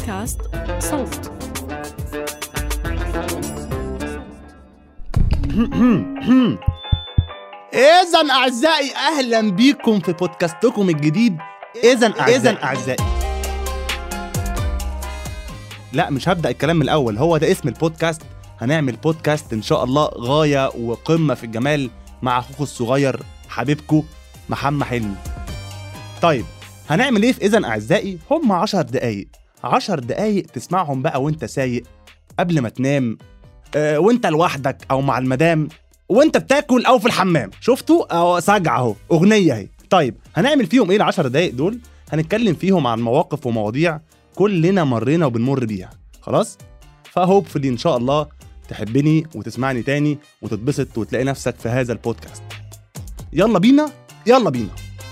بودكاست صوت إذا أعزائي أهلا بيكم في بودكاستكم الجديد إذا إذا أعزائي لا مش هبدأ الكلام من الأول هو ده اسم البودكاست هنعمل بودكاست إن شاء الله غاية وقمة في الجمال مع أخوكم الصغير حبيبكم محمد حلمي طيب هنعمل إيه في إذا أعزائي هم عشر دقايق عشر دقايق تسمعهم بقى وانت سايق قبل ما تنام آه، وانت لوحدك او مع المدام وانت بتاكل او في الحمام شفتوا اهو سجع اهو اغنيه اهي طيب هنعمل فيهم ايه العشر دقايق دول هنتكلم فيهم عن مواقف ومواضيع كلنا مرينا وبنمر بيها خلاص فهوبفلي ان شاء الله تحبني وتسمعني تاني وتتبسط وتلاقي نفسك في هذا البودكاست يلا بينا يلا بينا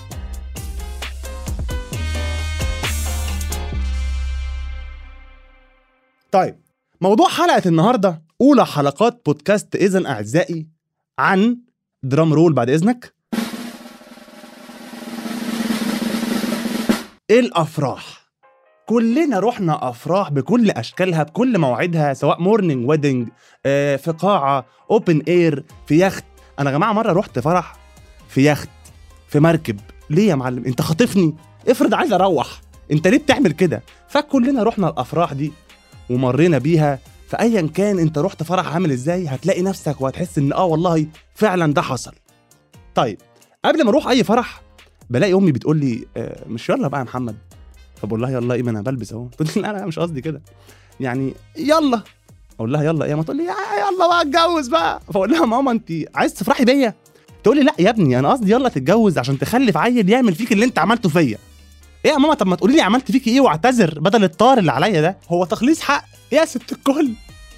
طيب موضوع حلقة النهاردة أولى حلقات بودكاست إذن أعزائي عن درام رول بعد إذنك الأفراح كلنا رحنا أفراح بكل أشكالها بكل مواعيدها سواء مورنينج ويدنج في قاعة أوبن إير في يخت أنا يا جماعة مرة رحت فرح في يخت في مركب ليه يا معلم أنت خاطفني افرض عايز أروح أنت ليه بتعمل كده فكلنا رحنا الأفراح دي ومرينا بيها فايا كان انت رحت فرح عامل ازاي هتلاقي نفسك وهتحس ان اه والله فعلا ده حصل طيب قبل ما اروح اي فرح بلاقي امي بتقول لي آه مش يلا بقى يا محمد فبقول لها يلا ايه ما انا بلبس اهو تقول لي لا لا مش قصدي كده يعني يلا اقول لها يلا ايه ما تقول لي "يا- يلا بقى اتجوز بقى فاقول لها ماما انت عايز تفرحي بيا تقول لي لا يا ابني انا قصدي يلا تتجوز عشان تخلف عيل يعمل فيك اللي انت عملته فيا ايه يا ماما طب ما تقولي لي عملت فيكي ايه واعتذر بدل الطار اللي عليا ده هو تخليص حق يا ست الكل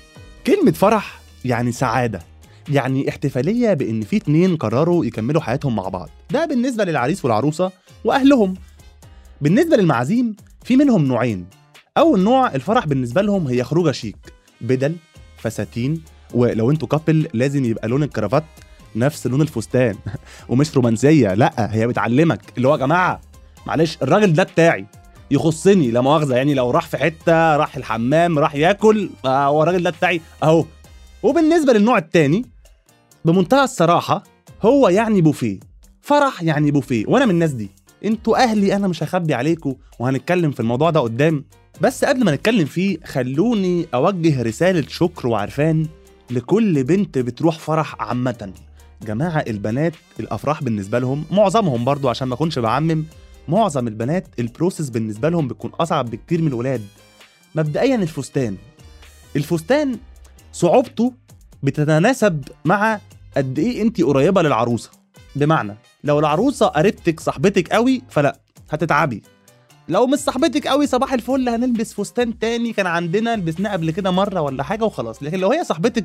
كلمة فرح يعني سعادة يعني احتفالية بإن في اتنين قرروا يكملوا حياتهم مع بعض ده بالنسبة للعريس والعروسة وأهلهم بالنسبة للمعازيم في منهم نوعين أول نوع الفرح بالنسبة لهم هي خروجة شيك بدل فساتين ولو انتوا كابل لازم يبقى لون الكرافات نفس لون الفستان ومش رومانسية لا هي بتعلمك اللي هو يا جماعة معلش الراجل ده بتاعي يخصني لا مؤاخذه يعني لو راح في حته راح الحمام راح ياكل آه، هو الراجل ده بتاعي اهو وبالنسبه للنوع التاني بمنتهى الصراحه هو يعني بوفيه فرح يعني بوفيه وانا من الناس دي انتوا اهلي انا مش هخبي عليكم وهنتكلم في الموضوع ده قدام بس قبل ما نتكلم فيه خلوني اوجه رساله شكر وعرفان لكل بنت بتروح فرح عامه جماعه البنات الافراح بالنسبه لهم معظمهم برضو عشان ما اكونش بعمم معظم البنات البروسيس بالنسبه لهم بتكون اصعب بكتير من الولاد مبدئيا الفستان الفستان صعوبته بتتناسب مع قد ايه انت قريبه للعروسه بمعنى لو العروسه قريبتك صاحبتك قوي فلا هتتعبي لو مش صاحبتك قوي صباح الفل هنلبس فستان تاني كان عندنا لبسناه قبل كده مره ولا حاجه وخلاص لكن لو هي صاحبتك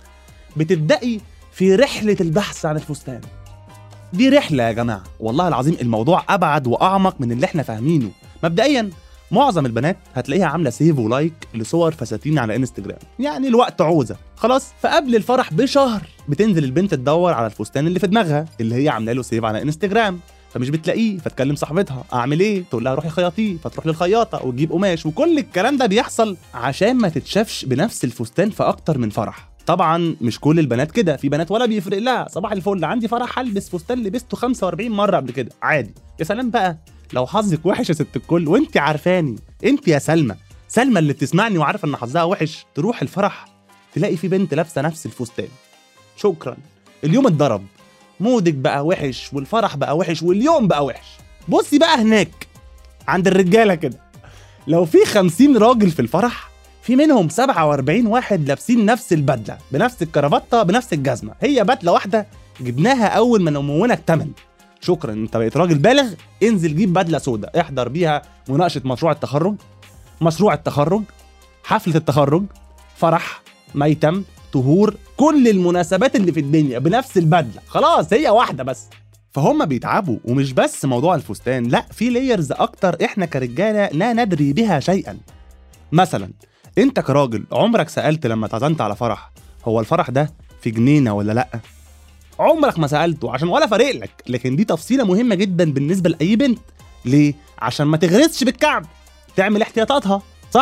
بتبدأي في رحله البحث عن الفستان دي رحلة يا جماعة والله العظيم الموضوع أبعد وأعمق من اللي احنا فاهمينه مبدئيا معظم البنات هتلاقيها عاملة سيف ولايك لصور فساتين على انستجرام يعني الوقت عوزة خلاص فقبل الفرح بشهر بتنزل البنت تدور على الفستان اللي في دماغها اللي هي عامله له سيف على انستجرام فمش بتلاقيه فتكلم صاحبتها اعمل ايه تقول لها روحي خياطيه فتروح للخياطه وتجيب قماش وكل الكلام ده بيحصل عشان ما تتشافش بنفس الفستان في اكتر من فرح طبعا مش كل البنات كده في بنات ولا بيفرق لها صباح الفل عندي فرح هلبس فستان لبسته 45 مره قبل كده عادي يا سلام بقى لو حظك وحش يا ست الكل وانت عارفاني انت يا سلمى سلمى اللي بتسمعني وعارفه ان حظها وحش تروح الفرح تلاقي في بنت لابسه نفس الفستان شكرا اليوم اتضرب مودك بقى وحش والفرح بقى وحش واليوم بقى وحش بصي بقى هناك عند الرجاله كده لو في 50 راجل في الفرح في منهم 47 واحد لابسين نفس البدله بنفس الكرافته بنفس الجزمه هي بدله واحده جبناها اول ما نمونك تمن شكرا انت بقيت راجل بالغ انزل جيب بدله سوداء احضر بيها مناقشه مشروع التخرج مشروع التخرج حفله التخرج فرح ميتم طهور كل المناسبات اللي في الدنيا بنفس البدله خلاص هي واحده بس فهم بيتعبوا ومش بس موضوع الفستان لا في لايرز اكتر احنا كرجاله لا ندري بها شيئا مثلا انت كراجل عمرك سالت لما اتعزمت على فرح هو الفرح ده في جنينه ولا لا عمرك ما سالته عشان ولا فارق لك لكن دي تفصيله مهمه جدا بالنسبه لاي بنت ليه عشان ما تغرسش بالكعب تعمل احتياطاتها صح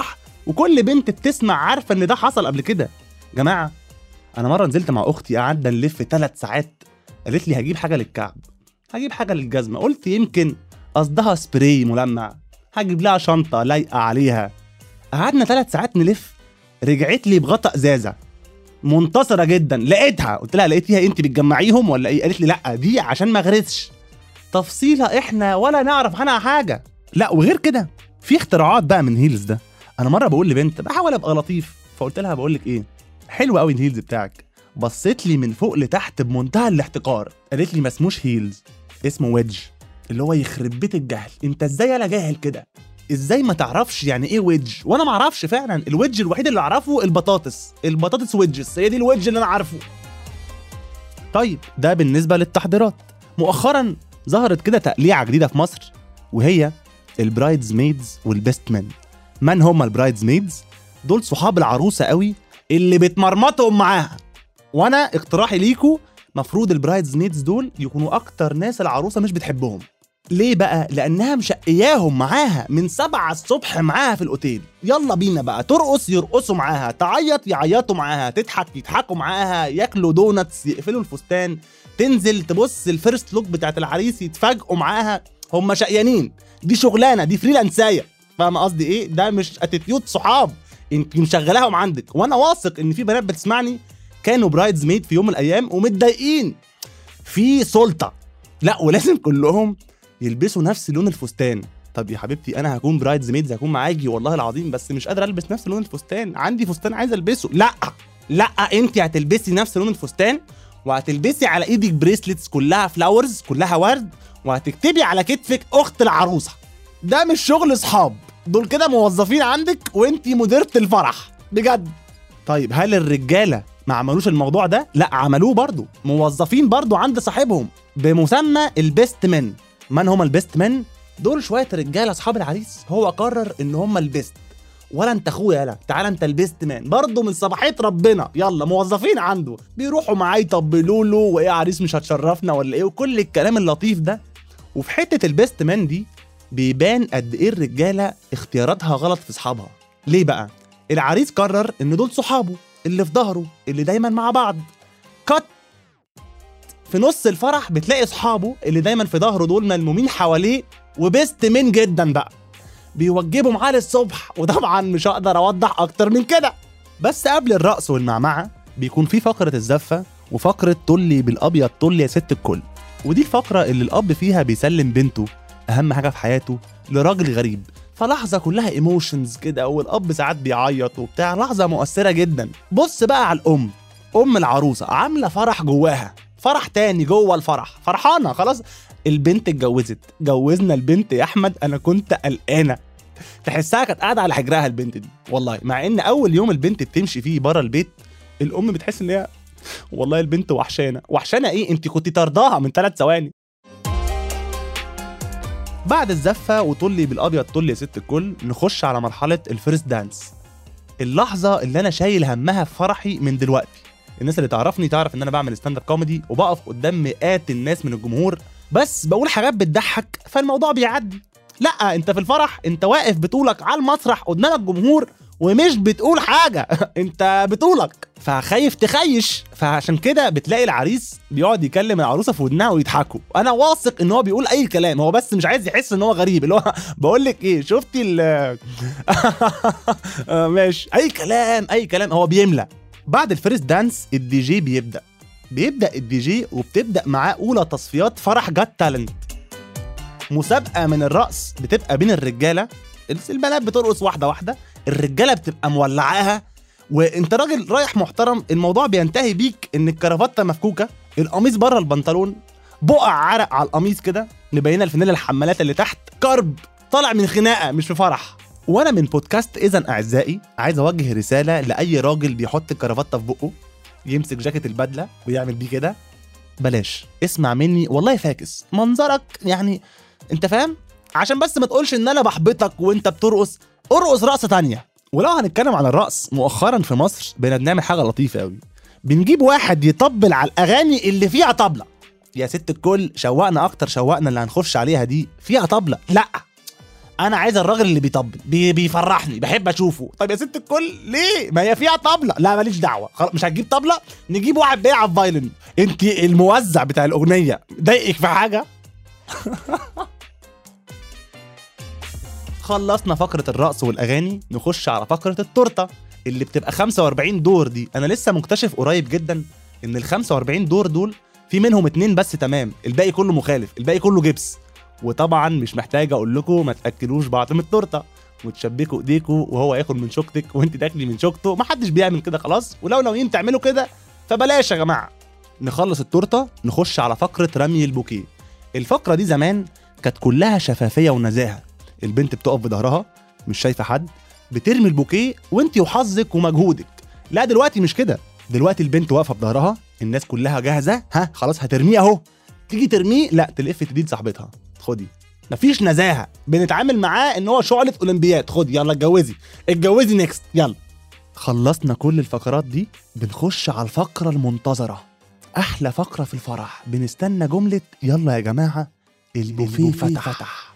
وكل بنت بتسمع عارفه ان ده حصل قبل كده جماعه انا مره نزلت مع اختي قعدنا نلف ثلاث ساعات قالت لي هجيب حاجه للكعب هجيب حاجه للجزمه قلت يمكن قصدها سبراي ملمع هجيب لها شنطه لايقه عليها قعدنا ثلاث ساعات نلف رجعت لي بغطا ازازه منتصره جدا لقيتها قلت لها لقيتيها انت بتجمعيهم ولا ايه قالت لي لا دي عشان ما اغرسش تفصيله احنا ولا نعرف عنها حاجه لا وغير كده في اختراعات بقى من هيلز ده انا مره بقول لبنت بحاول ابقى لطيف فقلت لها بقول لك ايه حلو قوي الهيلز بتاعك بصيت لي من فوق لتحت بمنتهى الاحتقار قالت لي ما اسموش هيلز اسمه ويدج اللي هو يخرب بيت الجهل انت ازاي انا جاهل كده ازاي ما تعرفش يعني ايه ويدج وانا ما اعرفش فعلا الويدج الوحيد اللي اعرفه البطاطس البطاطس ويدجز هي دي الويدج اللي انا عارفه طيب ده بالنسبه للتحضيرات مؤخرا ظهرت كده تقليعه جديده في مصر وهي البرايدز ميدز والبيست مان من هم البرايدز ميدز دول صحاب العروسه قوي اللي بتمرمطهم معاها وانا اقتراحي ليكو مفروض البرايدز ميدز دول يكونوا اكتر ناس العروسه مش بتحبهم ليه بقى؟ لأنها مشقياهم معاها من سبعة الصبح معاها في الأوتيل يلا بينا بقى ترقص يرقصوا معاها تعيط يعيطوا معاها تضحك يضحكوا معاها ياكلوا دونتس يقفلوا الفستان تنزل تبص الفيرست لوك بتاعت العريس يتفاجئوا معاها هم شقيانين دي شغلانة دي فريلانساية فاهم قصدي ايه؟ ده مش اتيتيود صحاب انت مشغلاهم عندك وانا واثق ان في بنات بتسمعني كانوا برايدز ميد في يوم من الايام ومتضايقين في سلطه لا ولازم كلهم يلبسوا نفس لون الفستان طب يا حبيبتي انا هكون برايدز ميدز هكون معاكي والله العظيم بس مش قادر البس نفس لون الفستان عندي فستان عايز البسه لا لا انت هتلبسي نفس لون الفستان وهتلبسي على ايدك بريسلتس كلها فلاورز كلها ورد وهتكتبي على كتفك اخت العروسه ده مش شغل اصحاب دول كده موظفين عندك وانت مديره الفرح بجد طيب هل الرجاله ما عملوش الموضوع ده لا عملوه برضو موظفين برضو عند صاحبهم بمسمى البيست مان من هم البيست مان دول شويه رجاله اصحاب العريس هو قرر ان هم البيست ولا انت اخويا يلا تعالى انت البيست مان برضه من صباحيه ربنا يلا موظفين عنده بيروحوا معاه يطبلوا له وايه يا عريس مش هتشرفنا ولا ايه وكل الكلام اللطيف ده وفي حته البيست مان دي بيبان قد ايه الرجاله اختياراتها غلط في اصحابها ليه بقى العريس قرر ان دول صحابه اللي في ظهره اللي دايما مع بعض كات في نص الفرح بتلاقي اصحابه اللي دايما في ظهره دول ملمومين حواليه وبيست من جدا بقى بيوجبوا معاه للصبح وطبعا مش هقدر اوضح اكتر من كده بس قبل الرقص والمعمعه بيكون في فقره الزفه وفقره طلي بالابيض طلي يا ست الكل ودي الفقره اللي الاب فيها بيسلم بنته اهم حاجه في حياته لراجل غريب فلحظه كلها ايموشنز كده والاب ساعات بيعيط وبتاع لحظه مؤثره جدا بص بقى على الام ام العروسه عامله فرح جواها فرح تاني جوه الفرح فرحانه خلاص البنت اتجوزت جوزنا البنت يا احمد انا كنت قلقانه تحسها كانت قاعده على حجرها البنت دي والله مع ان اول يوم البنت بتمشي فيه بره البيت الام بتحس ان هي والله البنت وحشانه وحشانه ايه انت كنت طرداها من ثلاث ثواني بعد الزفه وطلي بالابيض طلي يا ست الكل نخش على مرحله الفيرست دانس اللحظه اللي انا شايل همها في فرحي من دلوقتي الناس اللي تعرفني تعرف ان انا بعمل ستاند اب كوميدي وبقف قدام مئات الناس من الجمهور بس بقول حاجات بتضحك فالموضوع بيعدي لا انت في الفرح انت واقف بطولك على المسرح قدام الجمهور ومش بتقول حاجة انت بطولك فخايف تخيش فعشان كده بتلاقي العريس بيقعد يكلم العروسة في ودنها ويضحكوا انا واثق ان هو بيقول اي كلام هو بس مش عايز يحس ان هو غريب اللي هو بقول لك ايه شفتي ال آه، ماشي اي كلام اي كلام هو بيملى بعد الفيرست دانس الدي جي بيبدا بيبدا الدي جي وبتبدا معاه اولى تصفيات فرح جات تالنت مسابقه من الرقص بتبقى بين الرجاله البنات بترقص واحده واحده الرجاله بتبقى مولعاها وانت راجل رايح محترم الموضوع بينتهي بيك ان الكرافته مفكوكه القميص بره البنطلون بقع عرق على القميص كده مبينه الفانيلا الحمالات اللي تحت كرب طالع من خناقه مش في فرح وانا من بودكاست اذا اعزائي عايز اوجه رساله لاي راجل بيحط الكرافته في بقه يمسك جاكيت البدله ويعمل بيه كده بلاش اسمع مني والله فاكس منظرك يعني انت فاهم عشان بس ما تقولش ان انا بحبطك وانت بترقص ارقص رقصه تانية ولو هنتكلم عن الرقص مؤخرا في مصر بقينا بنعمل حاجه لطيفه قوي بنجيب واحد يطبل على الاغاني اللي فيها طبله يا ست الكل شوقنا اكتر شوقنا اللي هنخش عليها دي فيها طبله لا انا عايز الراجل اللي بيطبل بي بيفرحني بحب اشوفه طيب يا ست الكل ليه ما هي فيها طبله لا ماليش دعوه خلاص مش هتجيب طبله نجيب واحد بيلعب فايلن انت الموزع بتاع الاغنيه ضايقك في حاجه خلصنا فقره الرقص والاغاني نخش على فقره التورته اللي بتبقى 45 دور دي انا لسه مكتشف قريب جدا ان ال 45 دور دول في منهم اتنين بس تمام الباقي كله مخالف الباقي كله جبس وطبعا مش محتاج اقول لكم ما تاكلوش بعض من التورته وتشبكوا ايديكوا وهو ياكل من شوكتك وانت تاكلي من شوكته محدش بيعمل كده خلاص ولو ناويين تعملوا كده فبلاش يا جماعه نخلص التورته نخش على فقره رمي البوكيه الفقره دي زمان كانت كلها شفافيه ونزاهه البنت بتقف بظهرها مش شايفه حد بترمي البوكيه وانت وحظك ومجهودك لا دلوقتي مش كده دلوقتي البنت واقفه بظهرها الناس كلها جاهزه ها خلاص هترميه اهو تيجي ترميه لا تلف تديد صاحبتها خدي مفيش نزاهه بنتعامل معاه ان هو شعله اولمبياد خدي يلا اتجوزي اتجوزي نيكست يلا خلصنا كل الفقرات دي بنخش على الفقره المنتظره احلى فقره في الفرح بنستنى جمله يلا يا جماعه البوفيه فتح, فتح.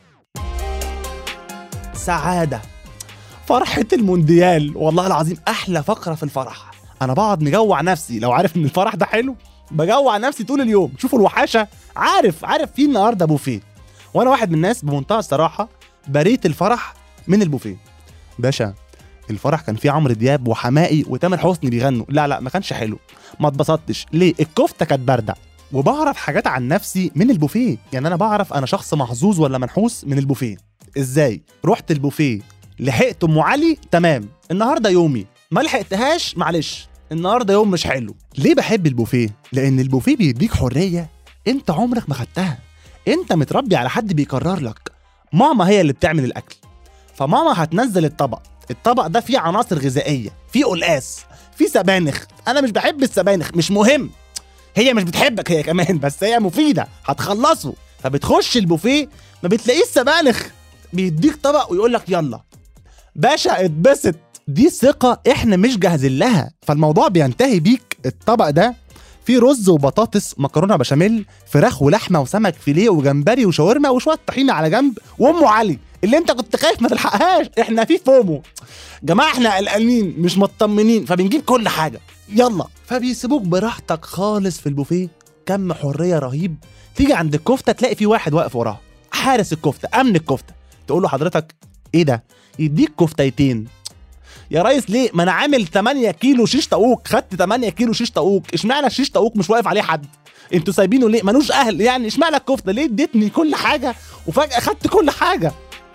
سعاده فرحه المونديال والله العظيم احلى فقره في الفرح انا بقعد مجوع نفسي لو عارف ان الفرح ده حلو بجوع نفسي طول اليوم شوفوا الوحاشه عارف عارف في النهارده بوفيه وانا واحد من الناس بمنتهى الصراحه بريت الفرح من البوفيه باشا الفرح كان فيه عمرو دياب وحمائي وتامر حسني بيغنوا لا لا ما كانش حلو ما اتبسطتش ليه الكفته كانت بارده وبعرف حاجات عن نفسي من البوفيه يعني انا بعرف انا شخص محظوظ ولا منحوس من البوفيه ازاي رحت البوفيه لحقت ام علي تمام النهارده يومي ما لحقتهاش معلش النهارده يوم مش حلو ليه بحب البوفيه لان البوفيه بيديك حريه انت عمرك ما خدتها انت متربي على حد بيكرر لك ماما هي اللي بتعمل الاكل فماما هتنزل الطبق الطبق ده فيه عناصر غذائيه فيه قلقاس فيه سبانخ انا مش بحب السبانخ مش مهم هي مش بتحبك هي كمان بس هي مفيده هتخلصه فبتخش البوفيه ما بتلاقيش سبانخ بيديك طبق ويقول لك يلا باشا اتبسط دي ثقة احنا مش جاهزين لها فالموضوع بينتهي بيك الطبق ده فيه رز وبطاطس مكرونة بشاميل فراخ ولحمة وسمك فيليه وجمبري وشاورما وشوية طحينة على جنب وام علي اللي انت كنت خايف ما تلحقهاش احنا في فومو جماعة احنا قلقانين مش مطمنين فبنجيب كل حاجة يلا فبيسيبوك براحتك خالص في البوفيه كم حرية رهيب تيجي عند الكفتة تلاقي في واحد واقف وراها حارس الكفتة امن الكفتة تقول له حضرتك ايه ده يديك كفتيتين يا ريس ليه ما انا عامل 8 كيلو شيش طاووق خدت 8 كيلو شيش طاووق اشمعنى الشيش طاووق مش واقف عليه حد انتوا سايبينه ليه ملوش اهل يعني اشمعنى الكفته ليه اديتني كل حاجه وفجاه خدت كل حاجه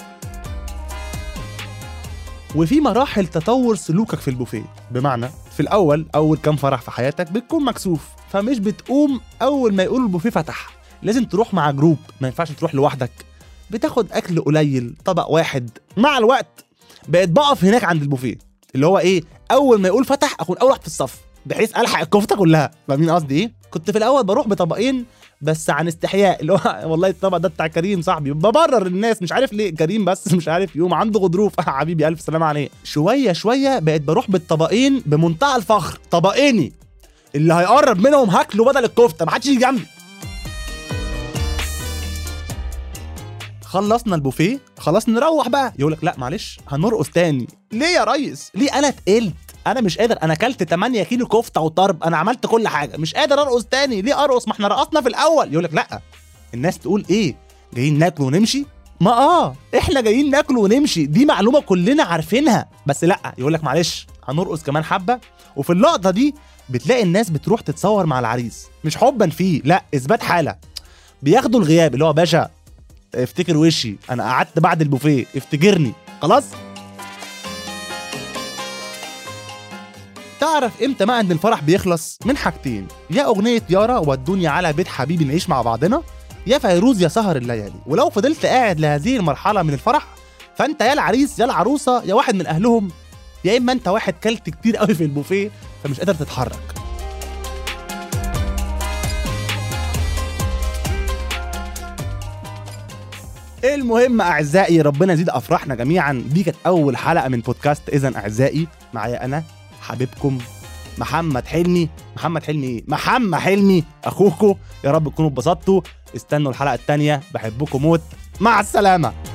وفي مراحل تطور سلوكك في البوفيه بمعنى في الاول اول كام فرح في حياتك بتكون مكسوف فمش بتقوم اول ما يقولوا البوفيه فتح لازم تروح مع جروب ما ينفعش تروح لوحدك بتاخد اكل قليل طبق واحد مع الوقت بقيت بقف هناك عند البوفيه اللي هو ايه اول ما يقول فتح اكون اول واحد في الصف بحيث الحق الكفته كلها فاهمين قصدي ايه كنت في الاول بروح بطبقين بس عن استحياء اللي هو والله الطبق ده بتاع كريم صاحبي ببرر الناس مش عارف ليه كريم بس مش عارف يوم عنده غضروف حبيبي الف سلامه عليه شويه شويه بقيت بروح بالطبقين بمنتهى الفخر طبقيني اللي هيقرب منهم هاكله بدل الكفته ما حدش يجي جنبي خلصنا البوفيه خلاص نروح بقى يقول لك لا معلش هنرقص تاني ليه يا ريس ليه انا تقلت انا مش قادر انا اكلت 8 كيلو كفته وطرب انا عملت كل حاجه مش قادر ارقص تاني ليه ارقص ما احنا رقصنا في الاول يقول لك لا الناس تقول ايه جايين ناكل ونمشي ما اه احنا جايين ناكل ونمشي دي معلومه كلنا عارفينها بس لا يقول لك معلش هنرقص كمان حبه وفي اللقطه دي بتلاقي الناس بتروح تتصور مع العريس مش حبا فيه لا اثبات حاله بياخدوا الغياب اللي هو باشا افتكر وشي انا قعدت بعد البوفيه افتكرني خلاص تعرف امتى بقى ان الفرح بيخلص من حاجتين يا اغنيه يارا ودوني على بيت حبيبي نعيش مع بعضنا يا فيروز يا سهر الليالي ولو فضلت قاعد لهذه المرحله من الفرح فانت يا العريس يا العروسه يا واحد من اهلهم يا اما انت واحد كلت كتير قوي في البوفيه فمش قادر تتحرك المهم اعزائي ربنا يزيد افراحنا جميعا دي كانت اول حلقه من بودكاست اذا اعزائي معايا انا حبيبكم محمد حلمي محمد حلمي ايه محمد حلمي اخوكم يا رب تكونوا اتبسطتوا استنوا الحلقه الثانيه بحبكم موت مع السلامه